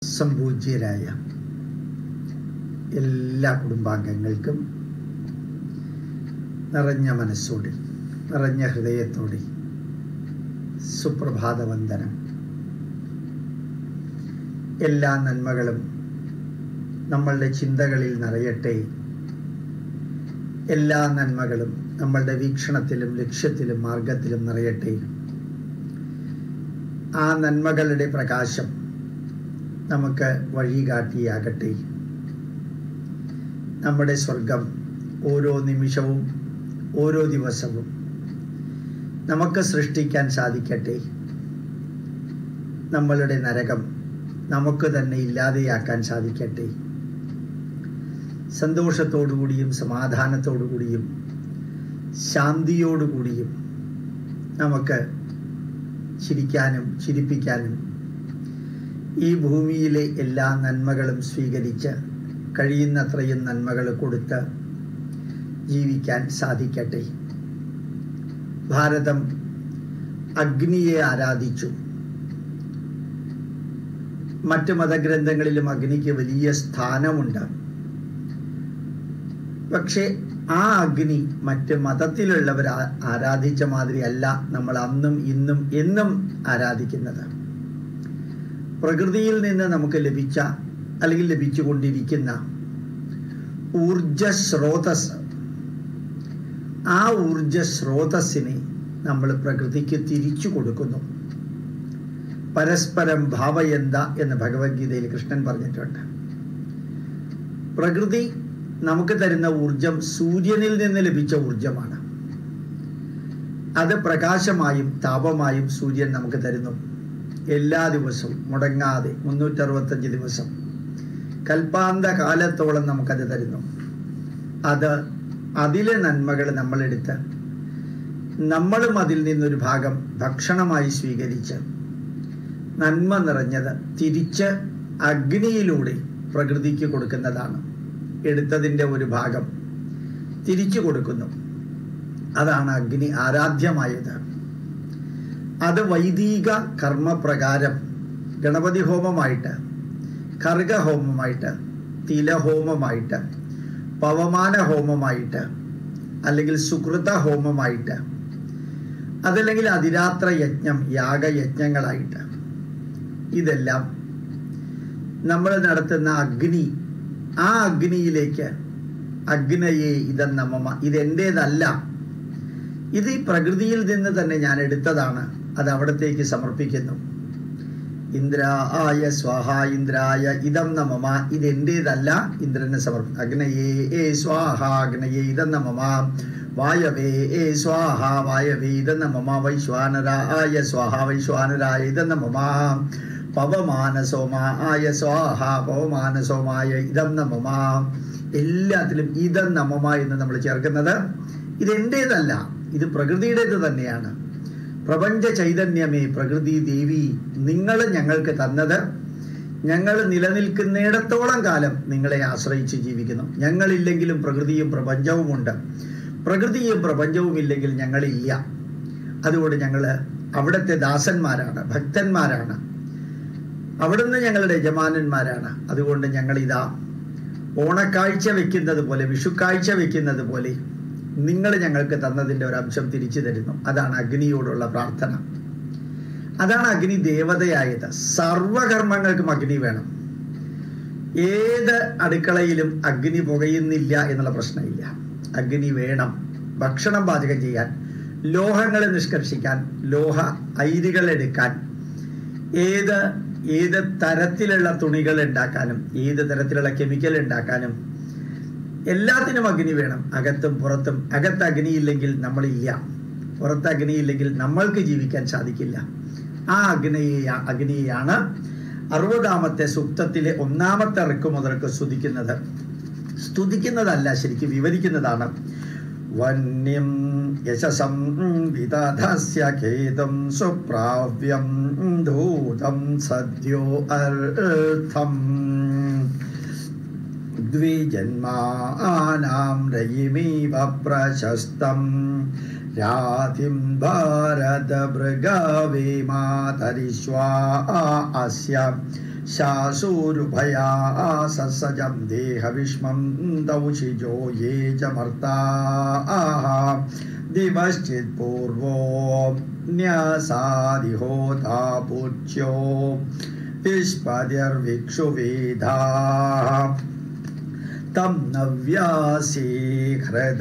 സംപൂജ്യരായ എല്ലാ കുടുംബാംഗങ്ങൾക്കും നിറഞ്ഞ മനസ്സോടെ നിറഞ്ഞ ഹൃദയത്തോടെ സുപ്രഭാതവന്ദനം എല്ലാ നന്മകളും നമ്മളുടെ ചിന്തകളിൽ നിറയട്ടെ എല്ലാ നന്മകളും നമ്മളുടെ വീക്ഷണത്തിലും ലക്ഷ്യത്തിലും മാർഗത്തിലും നിറയട്ടെ ആ നന്മകളുടെ പ്രകാശം നമുക്ക് വഴികാട്ടിയാകട്ടെ നമ്മുടെ സ്വർഗം ഓരോ നിമിഷവും ഓരോ ദിവസവും നമുക്ക് സൃഷ്ടിക്കാൻ സാധിക്കട്ടെ നമ്മളുടെ നരകം നമുക്ക് തന്നെ ഇല്ലാതെയാക്കാൻ സാധിക്കട്ടെ സന്തോഷത്തോടുകൂടിയും സമാധാനത്തോടുകൂടിയും ശാന്തിയോടുകൂടിയും നമുക്ക് ചിരിക്കാനും ചിരിപ്പിക്കാനും ഈ ഭൂമിയിലെ എല്ലാ നന്മകളും സ്വീകരിച്ച് കഴിയുന്നത്രയും നന്മകൾ കൊടുത്ത് ജീവിക്കാൻ സാധിക്കട്ടെ ഭാരതം അഗ്നിയെ ആരാധിച്ചു മറ്റ് മതഗ്രന്ഥങ്ങളിലും അഗ്നിക്ക് വലിയ സ്ഥാനമുണ്ട് പക്ഷേ ആ അഗ്നി മറ്റ് മതത്തിലുള്ളവർ ആരാധിച്ച മാതിരിയല്ല നമ്മൾ അന്നും ഇന്നും എന്നും ആരാധിക്കുന്നത് പ്രകൃതിയിൽ നിന്ന് നമുക്ക് ലഭിച്ച അല്ലെങ്കിൽ ലഭിച്ചുകൊണ്ടിരിക്കുന്ന ഊർജ സ്രോതസ് ആ ഊർജ സ്രോതസ്സിനെ നമ്മൾ പ്രകൃതിക്ക് തിരിച്ചു കൊടുക്കുന്നു പരസ്പരം ഭാവയന്ത എന്ന് ഭഗവത്ഗീതയിൽ കൃഷ്ണൻ പറഞ്ഞിട്ടുണ്ട് പ്രകൃതി നമുക്ക് തരുന്ന ഊർജം സൂര്യനിൽ നിന്ന് ലഭിച്ച ഊർജമാണ് അത് പ്രകാശമായും താപമായും സൂര്യൻ നമുക്ക് തരുന്നു എല്ലാ ദിവസവും മുടങ്ങാതെ മുന്നൂറ്ററുപത്തഞ്ച് ദിവസം കൽപ്പാന്ത കാലത്തോളം നമുക്കത് തരുന്നു അത് അതിലെ നന്മകൾ നമ്മളെടുത്ത് നമ്മളും അതിൽ നിന്നൊരു ഭാഗം ഭക്ഷണമായി സ്വീകരിച്ച് നന്മ നിറഞ്ഞത് തിരിച്ച് അഗ്നിയിലൂടെ പ്രകൃതിക്ക് കൊടുക്കുന്നതാണ് എടുത്തതിൻ്റെ ഒരു ഭാഗം തിരിച്ചു കൊടുക്കുന്നു അതാണ് അഗ്നി ആരാധ്യമായത് അത് വൈദിക കർമ്മപ്രകാരം ഗണപതി ഹോമമായിട്ട് കർഗഹോമമായിട്ട് തിലഹോമമായിട്ട് പവമാന ഹോമമായിട്ട് അല്ലെങ്കിൽ സുകൃത ഹോമമായിട്ട് അതല്ലെങ്കിൽ അതിരാത്ര യജ്ഞം യാഗയജ്ഞങ്ങളായിട്ട് ഇതെല്ലാം നമ്മൾ നടത്തുന്ന അഗ്നി ആ അഗ്നിയിലേക്ക് അഗ്നയെ ഇതെന്നമ്മ ഇതെൻ്റേതല്ല ഇത് ഈ പ്രകൃതിയിൽ നിന്ന് തന്നെ ഞാൻ എടുത്തതാണ് അത് അവിടത്തേക്ക് സമർപ്പിക്കുന്നു ഇന്ദ്രായ സ്വാഹ ഇന്ദ്രായ ഇതം നമമ ഇത് എൻ്റേതല്ല ഇന്ദ്രനെ സമർപ്പി അഗ്നയേ ഏ സ്വാഹ അഗ്നയേ ഇതം നമമ വായവേ ഏ സ്വാഹ വായവേ ഇതം നമമ വൈശ്വാനരായ സ്വാഹ വൈശ്വാനരായ ഇതം നമമ പവമാനസോമായ സ്വാഹ പവമാനസോമായ ഇതം നമമ എല്ലാത്തിലും ഇതം നമമ എന്ന് നമ്മൾ ചേർക്കുന്നത് ഇത് എൻ്റേതല്ല ഇത് പ്രകൃതിയുടേത് തന്നെയാണ് പ്രപഞ്ച ചൈതന്യമേ പ്രകൃതി ദേവി നിങ്ങൾ ഞങ്ങൾക്ക് തന്നത് ഞങ്ങൾ നിലനിൽക്കുന്നിടത്തോളം കാലം നിങ്ങളെ ആശ്രയിച്ച് ജീവിക്കുന്നു ഞങ്ങളില്ലെങ്കിലും പ്രകൃതിയും പ്രപഞ്ചവും ഉണ്ട് പ്രകൃതിയും പ്രപഞ്ചവും ഇല്ലെങ്കിൽ ഞങ്ങളില്ല അതുകൊണ്ട് ഞങ്ങൾ അവിടുത്തെ ദാസന്മാരാണ് ഭക്തന്മാരാണ് അവിടുന്ന് ഞങ്ങളുടെ യജമാനന്മാരാണ് അതുകൊണ്ട് ഞങ്ങളിതാ ഓണക്കാഴ്ച വെക്കുന്നത് പോലെ വിഷുക്കാഴ്ച വെക്കുന്നത് പോലെ നിങ്ങൾ ഞങ്ങൾക്ക് തന്നതിൻ്റെ ഒരു അംശം തിരിച്ചു തരുന്നു അതാണ് അഗ്നിയോടുള്ള പ്രാർത്ഥന അതാണ് അഗ്നി ദേവതയായത് സർവകർമ്മങ്ങൾക്കും അഗ്നി വേണം ഏത് അടുക്കളയിലും അഗ്നി പുകയുന്നില്ല എന്നുള്ള പ്രശ്നമില്ല അഗ്നി വേണം ഭക്ഷണം പാചകം ചെയ്യാൻ ലോഹങ്ങളെ നിഷ്കർഷിക്കാൻ ലോഹ അയിരുകൾ എടുക്കാൻ ഏത് ഏത് തരത്തിലുള്ള തുണികൾ ഉണ്ടാക്കാനും ഏത് തരത്തിലുള്ള കെമിക്കൽ ഉണ്ടാക്കാനും എല്ലാത്തിനും അഗ്നി വേണം അകത്തും പുറത്തും അകത്ത് അഗ്നിയില്ലെങ്കിൽ നമ്മളില്ല പുറത്ത് അഗ്നിയില്ലെങ്കിൽ നമ്മൾക്ക് ജീവിക്കാൻ സാധിക്കില്ല ആ അഗ്നിയെ അഗ്നിയെയാണ് അറുപതാമത്തെ സൂക്തത്തിലെ ഒന്നാമത്തെ ഇറക്കു മുതൽക്ക് സ്തുതിക്കുന്നത് സ്തുതിക്കുന്നതല്ല ശരിക്കും വിവരിക്കുന്നതാണ് വന്യം യശസം വിദധസ്യ ഖേദം സുപ്രാവ്യം ധൂതം സദ്യോ അർത്ഥം द्विजन्मानां रयिमिव प्रशस्तं रातिं भारतभृगवे मातरिष्वा अस्य ശാസൂരുഭയാ സസജം ദേഹവിഷ്മം ദൗഷിജോ യേ ച മർത്താ दिवश्चित् पूर्वो न्यासादिहोता पूज्यो विष्पतिर्विक्षुवेधाः तं नव्यासी हृद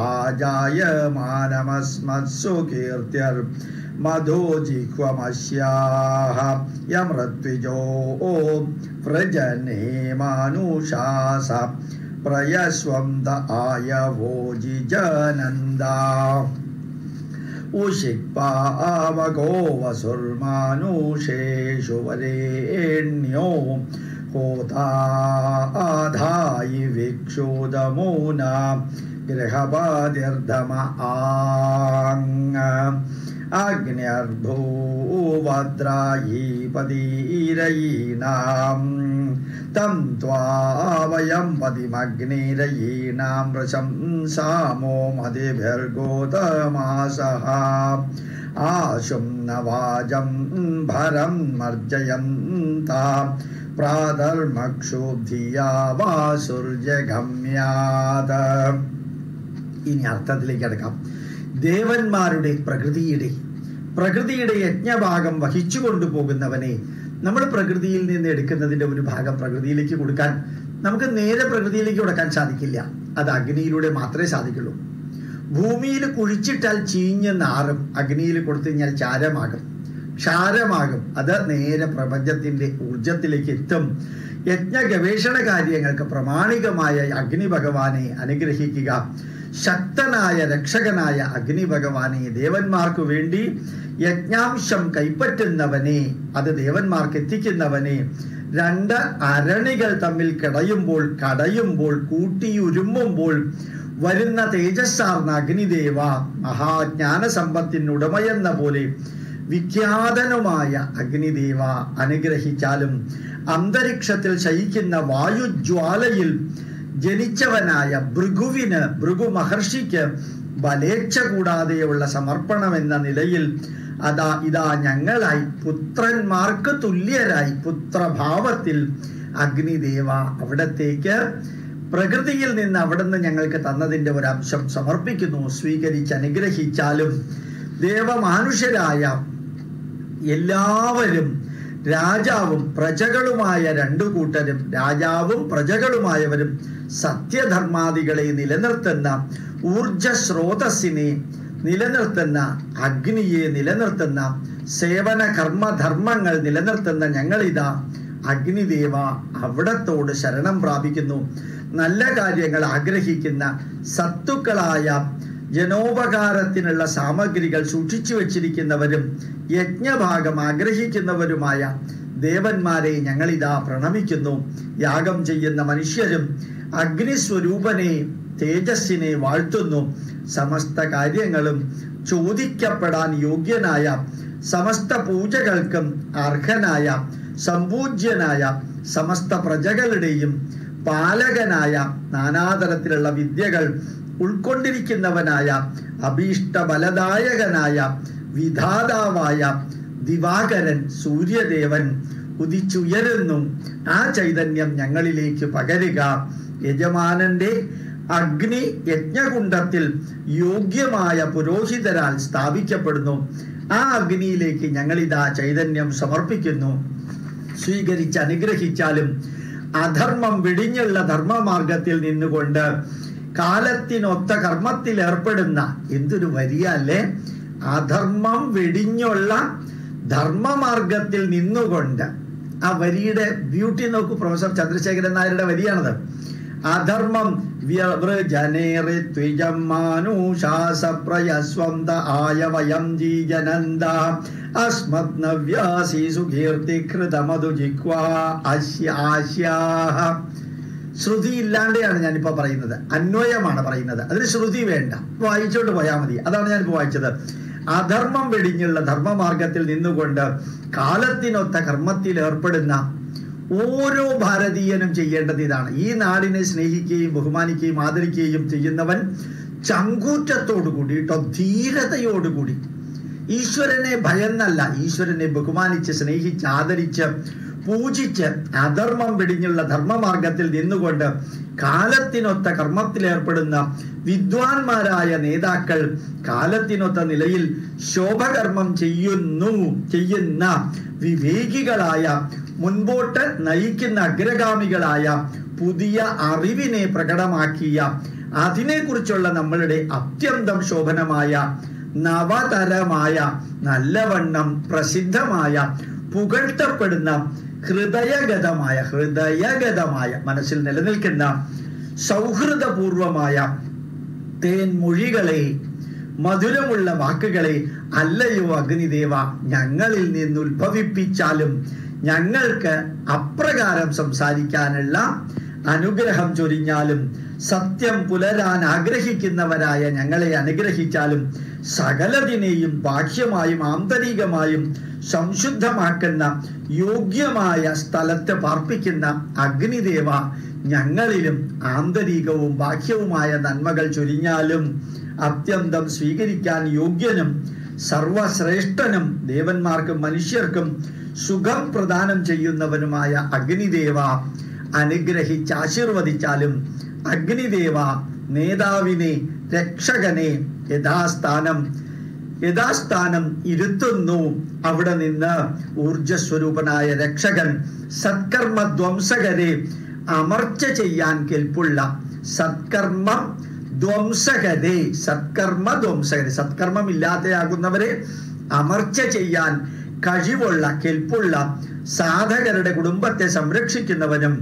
आजायमानमस्मत्सु कीर्त्यर्मधो जिह्वमस्याः यमृत्विजो व्रजने मानुषास प्रयस्वं द आयवोजिजनन्दा उषिक्पावगो वसुर्मानुषेषु वरेण्यो होताधायि विक्षुदमूना गृहपादिर्धम आङ् अग्न्यर्भूवद्रायीपदीरयीणाम् तं त्वा वयं पदिमग्निरयीणां प्रशंसामो मदिभिर्गोतमासः आशुं न वाजं भरं मर्जयन्ता പ്രാതർമക്ഷോഭിയാ വാസുർജഗമ്യാത് ഇനി അർത്ഥത്തിലേക്ക് അടക്കാം ദേവന്മാരുടെ പ്രകൃതിയുടെ പ്രകൃതിയുടെ യജ്ഞഭാഗം വഹിച്ചു കൊണ്ടുപോകുന്നവനെ നമ്മൾ പ്രകൃതിയിൽ നിന്ന് എടുക്കുന്നതിന്റെ ഒരു ഭാഗം പ്രകൃതിയിലേക്ക് കൊടുക്കാൻ നമുക്ക് നേരെ പ്രകൃതിയിലേക്ക് കൊടുക്കാൻ സാധിക്കില്ല അത് അഗ്നിയിലൂടെ മാത്രമേ സാധിക്കുള്ളൂ ഭൂമിയിൽ കുഴിച്ചിട്ടാൽ ചീഞ്ഞ് നാറും അഗ്നിയിൽ കൊടുത്തു കഴിഞ്ഞാൽ ചാരമാകും ക്ഷാരമാകും അത് നേരെ പ്രപഞ്ചത്തിന്റെ ഊർജത്തിലേക്ക് എത്തും യജ്ഞ ഗവേഷണ കാര്യങ്ങൾക്ക് പ്രമാണികമായ അഗ്നി ഭഗവാനെ അനുഗ്രഹിക്കുക ശക്തനായ രക്ഷകനായ അഗ്നി ഭഗവാനെ ദേവന്മാർക്ക് വേണ്ടി യജ്ഞാംശം കൈപ്പറ്റുന്നവനെ അത് ദേവന്മാർക്ക് എത്തിക്കുന്നവനെ രണ്ട് അരണികൾ തമ്മിൽ കിടയുമ്പോൾ കടയുമ്പോൾ കൂട്ടിയുരുമ്മുമ്പോൾ വരുന്ന തേജസ്സാർന്ന അഗ്നിദേവ മഹാജ്ഞാന സമ്പത്തിനുടമയെന്ന പോലെ വിഖ്യാതനുമായ അഗ്നിദേവ അനുഗ്രഹിച്ചാലും അന്തരീക്ഷത്തിൽ ശയിക്കുന്ന വായുജ്വാലയിൽ ജനിച്ചവനായ ഭൃഗുവിന് ഭൃഗു മഹർഷിക്ക് ബലേച്ഛ കൂടാതെയുള്ള സമർപ്പണം എന്ന നിലയിൽ അതാ ഇതാ ഞങ്ങളായി പുത്രന്മാർക്ക് തുല്യരായി പുത്രഭാവത്തിൽ അഗ്നിദേവ അവിടത്തേക്ക് പ്രകൃതിയിൽ നിന്ന് അവിടുന്ന് ഞങ്ങൾക്ക് തന്നതിൻ്റെ ഒരു അംശം സമർപ്പിക്കുന്നു സ്വീകരിച്ച് അനുഗ്രഹിച്ചാലും ദേവമാനുഷ്യരായ എല്ലാവരും രാജാവും പ്രജകളുമായ രണ്ടു കൂട്ടരും രാജാവും പ്രജകളുമായവരും സത്യധർമാദികളെ നിലനിർത്തുന്ന ഊർജ സ്രോതസ്സിനെ നിലനിർത്തുന്ന അഗ്നിയെ നിലനിർത്തുന്ന സേവന കർമ്മധർമ്മങ്ങൾ നിലനിർത്തുന്ന ഞങ്ങളിതാ അഗ്നിദേവ അവിടത്തോട് ശരണം പ്രാപിക്കുന്നു നല്ല കാര്യങ്ങൾ ആഗ്രഹിക്കുന്ന സത്തുക്കളായ ജനോപകാരത്തിനുള്ള സാമഗ്രികൾ സൂക്ഷിച്ചു വച്ചിരിക്കുന്നവരും യജ്ഞഭാഗം ആഗ്രഹിക്കുന്നവരുമായ ദേവന്മാരെ ഞങ്ങളിതാ പ്രണമിക്കുന്നു യാഗം ചെയ്യുന്ന മനുഷ്യരും അഗ്നിസ്വരൂപനെ തേജസ്സിനെ വാഴ്ത്തുന്നു സമസ്ത കാര്യങ്ങളും ചോദിക്കപ്പെടാൻ യോഗ്യനായ സമസ്ത പൂജകൾക്കും അർഹനായ സമ്പൂജ്യനായ സമസ്ത പ്രജകളുടെയും പാലകനായ നാനാതരത്തിലുള്ള വിദ്യകൾ ഉൾക്കൊണ്ടിരിക്കുന്നവനായ അഭീഷ്ടബലദായകനായ വിധാതാവായ ദിവാകരൻ സൂര്യദേവൻ ഉദിച്ചുയരുന്നു ആ ചൈതന്യം ഞങ്ങളിലേക്ക് പകരുക യജമാനന്റെ അഗ്നി യജ്ഞകുണ്ടത്തിൽ യോഗ്യമായ പുരോഹിതരാൽ സ്ഥാപിക്കപ്പെടുന്നു ആ അഗ്നിയിലേക്ക് ഞങ്ങളിതാ ചൈതന്യം സമർപ്പിക്കുന്നു സ്വീകരിച്ച് അനുഗ്രഹിച്ചാലും അധർമ്മം വെടിഞ്ഞുള്ള ധർമ്മമാർഗത്തിൽ നിന്നുകൊണ്ട് കാലത്തിനൊത്ത കർമ്മത്തിൽ ഏർപ്പെടുന്ന എന്തൊരു വരിയ അല്ലേ അധർമ്മം വെടിഞ്ഞുള്ള ധർമ്മമാർഗത്തിൽ നിന്നുകൊണ്ട് ആ വരിയുടെ ബ്യൂട്ടി നോക്കൂ പ്രൊഫസർ ചന്ദ്രശേഖരൻ നായരുടെ വരിയാണത് അധർമ്മം വ്യവൃജനേറിത്വിജം മാനുഷാസപ്രയസ്വന്ത ആയ വയം ജീജനന്ദ അസ്മത്നവ്യാസീസു കീർത്തികൃതമധു ജിക്വാ അസ്യ ആശ്യാഹ ശ്രുതി ഇല്ലാണ്ടെയാണ് ഞാനിപ്പോ പറയുന്നത് അന്വയമാണ് പറയുന്നത് അതിന് ശ്രുതി വേണ്ട വായിച്ചോണ്ട് പോയാൽ മതി അതാണ് ഞാനിപ്പോ വായിച്ചത് അധർമ്മം വെടിഞ്ഞുള്ള ധർമ്മമാർഗത്തിൽ നിന്നുകൊണ്ട് കാലത്തിനൊത്ത കർമ്മത്തിൽ ഏർപ്പെടുന്ന ഓരോ ഭാരതീയനും ചെയ്യേണ്ടത് ഇതാണ് ഈ നാടിനെ സ്നേഹിക്കുകയും ബഹുമാനിക്കുകയും ആദരിക്കുകയും ചെയ്യുന്നവൻ ചങ്കൂറ്റത്തോടു കൂടിയിട്ടോ ധീരതയോടുകൂടി ഈശ്വരനെ ഭയന്നല്ല ഈശ്വരനെ ബഹുമാനിച്ച് സ്നേഹിച്ച് ആദരിച്ച് പൂജിച്ച് അധർമ്മം വെടിഞ്ഞുള്ള ധർമ്മമാർഗത്തിൽ നിന്നുകൊണ്ട് കാലത്തിനൊത്ത കർമ്മത്തിലേർപ്പെടുന്ന വിദ്വാൻമാരായ നേതാക്കൾ കാലത്തിനൊത്ത നിലയിൽ ശോഭകർമ്മം ചെയ്യുന്നു ചെയ്യുന്ന വിവേകികളായ മുൻപോട്ട് നയിക്കുന്ന അഗ്രഗാമികളായ പുതിയ അറിവിനെ പ്രകടമാക്കിയ അതിനെക്കുറിച്ചുള്ള നമ്മളുടെ അത്യന്തം ശോഭനമായ നവതരമായ നല്ലവണ്ണം പ്രസിദ്ധമായ പുകഴ്ത്തപ്പെടുന്ന ഹൃദയഗതമായ ഹൃദയഗതമായ മനസ്സിൽ നിലനിൽക്കുന്ന സൗഹൃദപൂർവമായ തേൻമൊഴികളെ മധുരമുള്ള വാക്കുകളെ അല്ലയോ അഗ്നിദേവ ഞങ്ങളിൽ നിന്ന് ഉത്ഭവിപ്പിച്ചാലും ഞങ്ങൾക്ക് അപ്രകാരം സംസാരിക്കാനുള്ള അനുഗ്രഹം ചൊരിഞ്ഞാലും സത്യം പുലരാൻ ആഗ്രഹിക്കുന്നവരായ ഞങ്ങളെ അനുഗ്രഹിച്ചാലും സകലതിനെയും ബാഹ്യമായും ആന്തരികമായും സംശുദ്ധമാക്കുന്ന യോഗ്യമായ സ്ഥലത്ത് പാർപ്പിക്കുന്ന അഗ്നിദേവ ഞങ്ങളിലും ആന്തരികവും ബാഹ്യവുമായ നന്മകൾ ചൊരിഞ്ഞാലും അത്യന്തം സ്വീകരിക്കാൻ യോഗ്യനും സർവശ്രേഷ്ഠനും ദേവന്മാർക്കും മനുഷ്യർക്കും സുഖം പ്രദാനം ചെയ്യുന്നവനുമായ അഗ്നിദേവ അനുഗ്രഹിച്ച് ആശീർവദിച്ചാലും അഗ്നിദേവ നേതാവിനെ രക്ഷകനെ യഥാസ്ഥാനം യഥാസ്ഥാനം ഇരുത്തുന്നു അവിടെ നിന്ന് ഊർജസ്വരൂപനായ രക്ഷകൻ സത്കർമ്മ ധ്വംസകരെ അമർച്ച ചെയ്യാൻ കെൽപ്പുള്ള സത്കർമ്മം ധ്വംസകരെ സത്കർമ്മ ധ്വംസകരെ സത്കർമ്മം ഇല്ലാതെയാകുന്നവരെ അമർച്ച ചെയ്യാൻ കഴിവുള്ള കെൽപ്പുള്ള സാധകരുടെ കുടുംബത്തെ സംരക്ഷിക്കുന്നവനും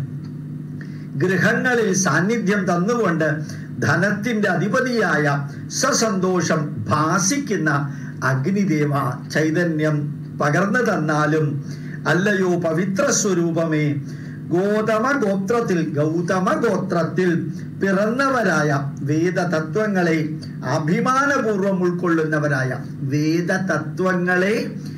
ഗൃഹങ്ങളിൽ സാന്നിധ്യം തന്നുകൊണ്ട് ധനത്തിന്റെ അധിപതിയായ സസന്തോഷം ഭാസിക്കുന്ന അഗ്നിദേവ ചൈതന്യം പകർന്നു തന്നാലും അല്ലയോ പവിത്ര സ്വരൂപമേ ഗോതമ ഗോത്രത്തിൽ ഗൗതമ ഗോത്രത്തിൽ പിറന്നവരായ വേദ തത്വങ്ങളെ അഭിമാനപൂർവം ഉൾക്കൊള്ളുന്നവരായ വേദ തത്വങ്ങളെ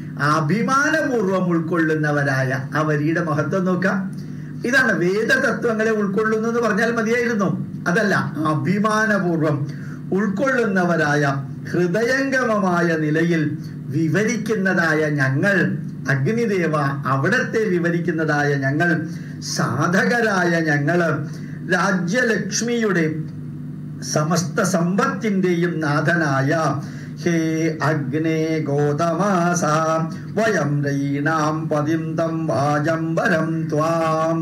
അഭിമാനപൂർവം ഉൾക്കൊള്ളുന്നവരായ ആ വരിയുടെ മഹത്വം നോക്കാം ഇതാണ് വേദതത്വങ്ങളെ ഉൾക്കൊള്ളുന്നു എന്ന് പറഞ്ഞാൽ മതിയായിരുന്നു അതല്ല അഭിമാനപൂർവം ഉൾക്കൊള്ളുന്നവരായ ഹൃദയംഗമമായ നിലയിൽ വിവരിക്കുന്നതായ ഞങ്ങൾ അഗ്നിദേവ അവിടത്തെ വിവരിക്കുന്നതായ ഞങ്ങൾ സാധകരായ ഞങ്ങള് രാജ്യലക്ഷ്മിയുടെ സമസ്ത സമ്പത്തിന്റെയും നാഥനായ ഹേ അഗ്നേ ഗോതമാസ വയം രൈണാം പതിന്തം വാജംബരം ത്വാം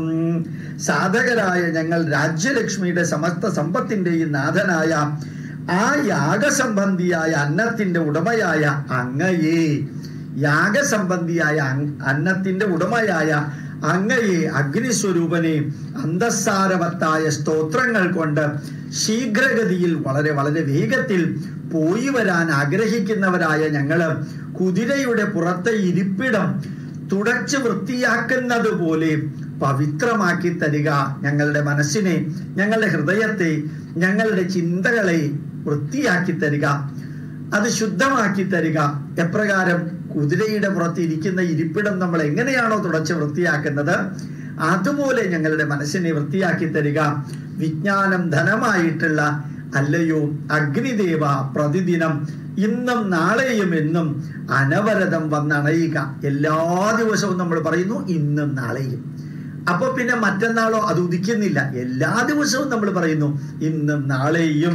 സാധകരായ ഞങ്ങൾ രാജ്യലക്ഷ്മിയുടെ സമസ്ത സമ്പത്തിന്റെയും നാഥനായ ആ യാഗസംബന്ധിയായ അന്നത്തിന്റെ ഉടമയായ അങ്ങയെ യാഗസംബന്ധിയായ അങ്- അന്നത്തിന്റെ ഉടമയായ അങ്ങയെ അഗ്നിസ്വരൂപനെ അന്തസ്സാരവത്തായ സ്തോത്രങ്ങൾ കൊണ്ട് ശീഘ്രഗതിയിൽ വളരെ വളരെ വേഗത്തിൽ പോയി വരാൻ ആഗ്രഹിക്കുന്നവരായ ഞങ്ങള് കുതിരയുടെ പുറത്തെ ഇരിപ്പിടം തുടച്ച് വൃത്തിയാക്കുന്നത് പോലെ പവിത്രമാക്കി തരിക ഞങ്ങളുടെ മനസ്സിനെ ഞങ്ങളുടെ ഹൃദയത്തെ ഞങ്ങളുടെ ചിന്തകളെ വൃത്തിയാക്കി തരിക അത് ശുദ്ധമാക്കി തരിക എപ്രകാരം കുതിരയുടെ പുറത്ത് ഇരിക്കുന്ന ഇരിപ്പിടം നമ്മൾ എങ്ങനെയാണോ തുടച്ച് വൃത്തിയാക്കുന്നത് അതുപോലെ ഞങ്ങളുടെ മനസ്സിനെ വൃത്തിയാക്കി തരിക വിജ്ഞാനം ധനമായിട്ടുള്ള അല്ലയോ അഗ്നിദേവ പ്രതിദിനം ഇന്നും നാളെയും എന്നും അനവരതം വന്നണയുക എല്ലാ ദിവസവും നമ്മൾ പറയുന്നു ഇന്നും നാളെയും അപ്പൊ പിന്നെ മറ്റന്നാളോ അത് ഉദിക്കുന്നില്ല എല്ലാ ദിവസവും നമ്മൾ പറയുന്നു ഇന്നും നാളെയും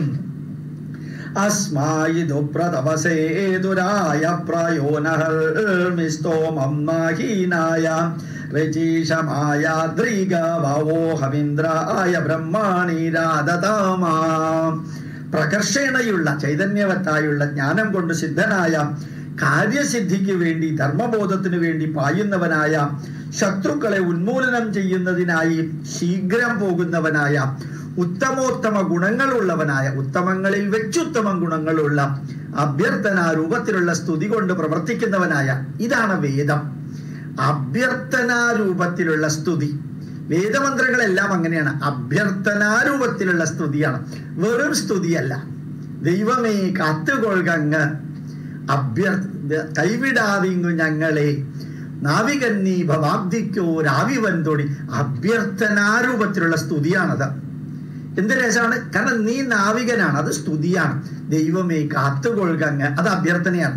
അസ്മായിതു പ്രതപസേതുരായ പ്രയോനഹർമിസ്തോമം നാഹീനായ രചീഷമായ ദ്രീഗവോഹമിന്ദ്രായ ബ്രഹ്മാണി രാധതാമാ പ്രകർഷണയുള്ള ചൈതന്യവത്തായുള്ള ജ്ഞാനം കൊണ്ട് സിദ്ധനായ കാര്യസിദ്ധിക്ക് വേണ്ടി ധർമ്മബോധത്തിന് വേണ്ടി പായുന്നവനായ ശത്രുക്കളെ ഉന്മൂലനം ചെയ്യുന്നതിനായി ശീഘ്രം പോകുന്നവനായ ഉത്തമോത്തമ ഗുണങ്ങളുള്ളവനായ ഉത്തമങ്ങളിൽ വെച്ചുത്തമ ഗുണങ്ങളുള്ള അഭ്യർത്ഥന രൂപത്തിലുള്ള സ്തുതി കൊണ്ട് പ്രവർത്തിക്കുന്നവനായ ഇതാണ് വേദം അഭ്യർത്ഥനാ രൂപത്തിലുള്ള സ്തുതി വേദമന്ത്രങ്ങളെല്ലാം അങ്ങനെയാണ് അഭ്യർത്ഥനാരൂപത്തിലുള്ള സ്തുതിയാണ് വെറും സ്തുതിയല്ല ദൈവമേ കാത്തുകൊള്ളുകങ്ങ് അഭ്യർ കൈവിടാതിങ്ങു ഞങ്ങളെ നാവികന്നീ ഭവാബ്ദിക്കോ രാവിവൻ തൊടി അഭ്യർത്ഥനാരൂപത്തിലുള്ള സ്തുതിയാണത് എന്ത് രസമാണ് കാരണം നീ നാവികനാണ് അത് സ്തുതിയാണ് ദൈവമേ കാത്തുകൊള്ളുകങ്ങ് അത് അഭ്യർത്ഥനയാണ്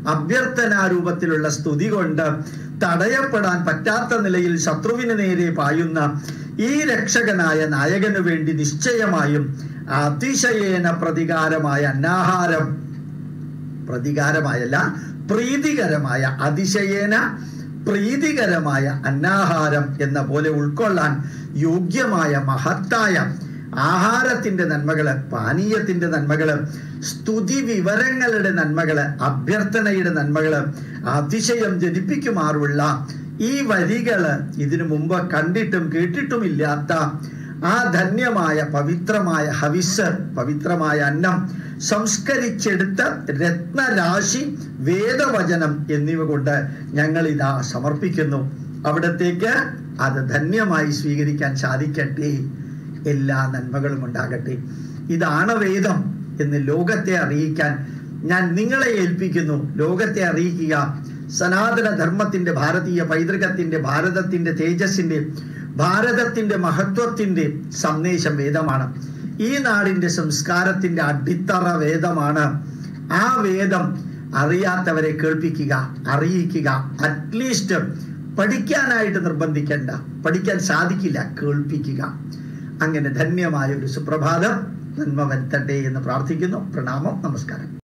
അഭ്യർത്ഥനാരൂപത്തിലുള്ള സ്തുതി കൊണ്ട് തടയപ്പെടാൻ പറ്റാത്ത നിലയിൽ ശത്രുവിന് നേരെ പായുന്ന ഈ രക്ഷകനായ നായകനു വേണ്ടി നിശ്ചയമായും അതിശയേന പ്രതികാരമായ അന്നാഹാരം പ്രതികാരമായല്ല പ്രീതികരമായ അതിശയേന പ്രീതികരമായ അന്നാഹാരം എന്ന പോലെ ഉൾക്കൊള്ളാൻ യോഗ്യമായ മഹത്തായ ആഹാരത്തിന്റെ നന്മകള് പാനീയത്തിന്റെ നന്മകള് സ്തുതി വിവരങ്ങളുടെ നന്മകള് അഭ്യർത്ഥനയുടെ നന്മകള് അതിശയം ജനിപ്പിക്കുമാറുള്ള ഈ വരികള് ഇതിനു മുമ്പ് കണ്ടിട്ടും കേട്ടിട്ടുമില്ലാത്ത ആ ധന്യമായ പവിത്രമായ ഹവിസ് പവിത്രമായ അന്നം സംസ്കരിച്ചെടുത്ത രത്നരാശി വേദവചനം എന്നിവ കൊണ്ട് ഞങ്ങൾ ഇതാ സമർപ്പിക്കുന്നു അവിടത്തേക്ക് അത് ധന്യമായി സ്വീകരിക്കാൻ സാധിക്കട്ടെ എല്ലാ നന്മകളും ഉണ്ടാകട്ടെ ഇതാണ് വേദം എന്ന് ലോകത്തെ അറിയിക്കാൻ ഞാൻ നിങ്ങളെ ഏൽപ്പിക്കുന്നു ലോകത്തെ അറിയിക്കുക സനാതന ധർമ്മത്തിന്റെ ഭാരതീയ പൈതൃകത്തിന്റെ ഭാരതത്തിന്റെ തേജസ്സിന്റെ ഭാരതത്തിന്റെ മഹത്വത്തിന്റെ സന്ദേശം വേദമാണ് ഈ നാടിന്റെ സംസ്കാരത്തിന്റെ അടിത്തറ വേദമാണ് ആ വേദം അറിയാത്തവരെ കേൾപ്പിക്കുക അറിയിക്കുക അറ്റ്ലീസ്റ്റ് പഠിക്കാനായിട്ട് നിർബന്ധിക്കേണ്ട പഠിക്കാൻ സാധിക്കില്ല കേൾപ്പിക്കുക അങ്ങനെ ധന്യമായ ഒരു സുപ്രഭാതം നന്മ വരുത്തട്ടെ എന്ന് പ്രാർത്ഥിക്കുന്നു പ്രണാമം നമസ്കാരം